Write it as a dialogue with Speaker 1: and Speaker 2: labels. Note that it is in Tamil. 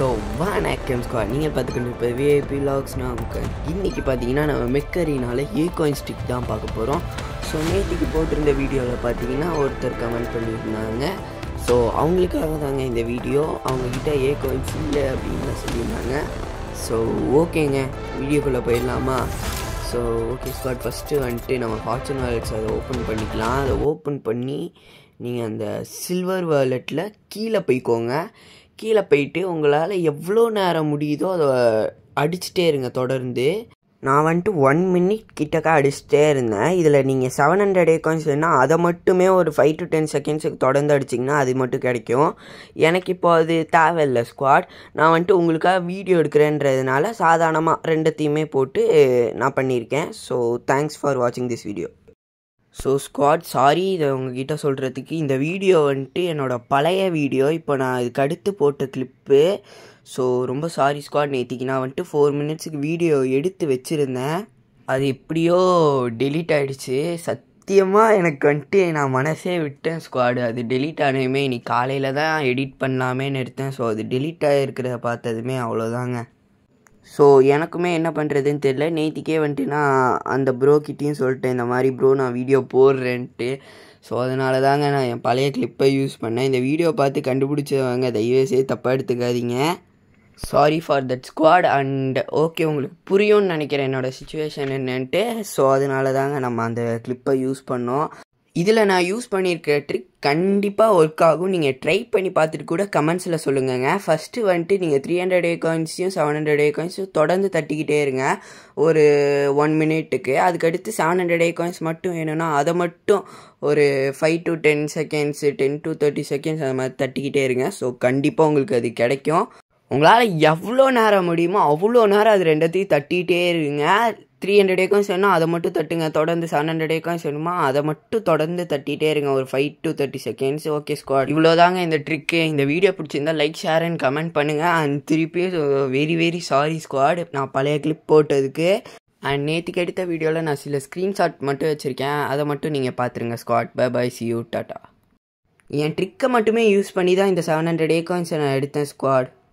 Speaker 1: ஸோ வணக்கம் ஸ்குவாட் நீங்கள் பார்த்துக்கிட்டு இப்போ விஐபி லாக்ஸ் நமக்கு இன்றைக்கி பார்த்தீங்கன்னா நம்ம மெக்கரினால ஏ காயின் ஸ்டிக் தான் பார்க்க போகிறோம் ஸோ நேற்றுக்கு போட்டிருந்த வீடியோவில் பார்த்தீங்கன்னா ஒருத்தர் கமெண்ட் பண்ணியிருந்தாங்க ஸோ அவங்களுக்காக தாங்க இந்த வீடியோ அவங்கக்கிட்ட ஏ காயின்ஸ் இல்லை அப்படின்னு சொல்லியிருந்தாங்க ஸோ ஓகேங்க வீடியோக்குள்ளே போயிடலாமா ஸோ ஓகே ஸ்குவாட் ஃபஸ்ட்டு வந்துட்டு நம்ம ஃபார்ச்சூன் வாலெட்ஸ் அதை ஓப்பன் பண்ணிக்கலாம் அதை ஓப்பன் பண்ணி நீங்கள் அந்த சில்வர் வாலெட்டில் கீழே போய்க்கோங்க கீழே போயிட்டு உங்களால் எவ்வளோ நேரம் முடியுதோ அதை அடிச்சுட்டே இருங்க தொடர்ந்து நான் வந்துட்டு ஒன் மினிட் கிட்டக்க அடிச்சுட்டே இருந்தேன் இதில் நீங்கள் செவன் ஹண்ட்ரட் ஏக்கான்ஸ் வேணால் அதை மட்டுமே ஒரு ஃபைவ் டு டென் செகண்ட்ஸுக்கு தொடர்ந்து அடிச்சிங்கன்னா அது மட்டும் கிடைக்கும் எனக்கு இப்போ அது தேவையில்லை ஸ்குவாட் நான் வந்துட்டு உங்களுக்காக வீடியோ எடுக்கிறேன்றதுனால சாதாரணமாக ரெண்டுத்தையுமே போட்டு நான் பண்ணியிருக்கேன் ஸோ தேங்க்ஸ் ஃபார் வாட்சிங் this video so squad sorry இதை உங்ககிட்ட சொல்கிறதுக்கு இந்த வீடியோ வந்துட்டு என்னோடய பழைய வீடியோ இப்போ நான் இதுக்கு அடுத்து போட்ட கிளிப்பு ஸோ ரொம்ப சாரி ஸ்குவாட் நேற்றுக்கு நான் வந்துட்டு ஃபோர் மினிட்ஸுக்கு வீடியோ எடுத்து வச்சுருந்தேன் அது எப்படியோ டெலீட் ஆகிடுச்சு சத்தியமாக எனக்கு வந்துட்டு நான் மனசே விட்டேன் ஸ்குவாடு அது டெலீட் ஆனதுமே இன்னைக்கு காலையில் தான் எடிட் பண்ணலாமேன்னு எடுத்தேன் ஸோ அது டெலீட் ஆகிருக்கிறத பார்த்ததுமே அவ்வளோதாங்க ஸோ எனக்குமே என்ன பண்ணுறதுன்னு தெரில நேற்றுக்கே வந்துட்டு நான் அந்த ப்ரோ கிட்டேயும் சொல்லிட்டேன் இந்த மாதிரி ப்ரோ நான் வீடியோ போடுறேன்ட்டு ஸோ அதனால தாங்க நான் என் பழைய கிளிப்பை யூஸ் பண்ணேன் இந்த வீடியோ பார்த்து கண்டுபிடிச்சவங்க தயவுசெய்து தப்பாக எடுத்துக்காதீங்க sorry for that squad and okay உங்களுக்கு புரியும்னு நினைக்கிறேன் என்னோடய சுச்சுவேஷன் என்னன்ட்டு ஸோ அதனால தாங்க நம்ம அந்த கிளிப்பை யூஸ் பண்ணோம் இதில் நான் யூஸ் பண்ணியிருக்கிற ட்ரிக் கண்டிப்பாக ஒர்க் ஆகும் நீங்கள் ட்ரை பண்ணி பார்த்துட்டு கூட கமெண்ட்ஸில் சொல்லுங்கங்க ஃபஸ்ட்டு வந்துட்டு நீங்கள் த்ரீ ஹண்ட்ரட் ஏ காயின்ஸையும் செவன் ஹண்ட்ரட் ஏ காயின்ஸும் தொடர்ந்து தட்டிக்கிட்டே இருங்க ஒரு ஒன் மினிட்டுக்கு அதுக்கடுத்து செவன் ஹண்ட்ரட் ஏ காயின்ஸ் மட்டும் வேணும்னா அதை மட்டும் ஒரு five to ten seconds ten to thirty seconds அந்த மாதிரி தட்டிக்கிட்டே இருங்க ஸோ கண்டிப்பாக உங்களுக்கு அது கிடைக்கும் உங்களால் எவ்வளோ நேரம் முடியுமோ அவ்வளோ நேரம் அது ரெண்டத்தையும் தட்டிகிட்டே இருங்க த்ரீ ஹண்ட்ரட் ஏக்காய்ஸ் வேணும் அதை மட்டும் தட்டுங்க தொடர்ந்து செவன் ஹண்ட்ரட் ஏக்காய்ஸ் வேணுமா அதை மட்டும் தொடர்ந்து தட்டிகிட்டே இருங்க ஒரு five to thirty seconds okay squad இவ்வளோதாங்க இந்த ட்ரிக்கு இந்த வீடியோ பிடிச்சிருந்தா லைக் ஷேர் அண்ட் கமெண்ட் பண்ணுங்கள் அண்ட் திருப்பி வெரி வெரி சாரி ஸ்குவாட் நான் பழைய கிளிப் போட்டதுக்கு அண்ட் நேற்றுக்கு எடுத்த வீடியோவில் நான் சில ஸ்க்ரீன்ஷாட் மட்டும் வச்சுருக்கேன் அதை மட்டும் நீங்கள் பார்த்துருங்க squad bye bye see you டாட்டா என் ட்ரிக்கை மட்டுமே யூஸ் பண்ணி தான் இந்த செவன் ஹண்ட்ரட் ஏக்காயின்ஸை நான் எடுத்தேன் ஸ்குவாட்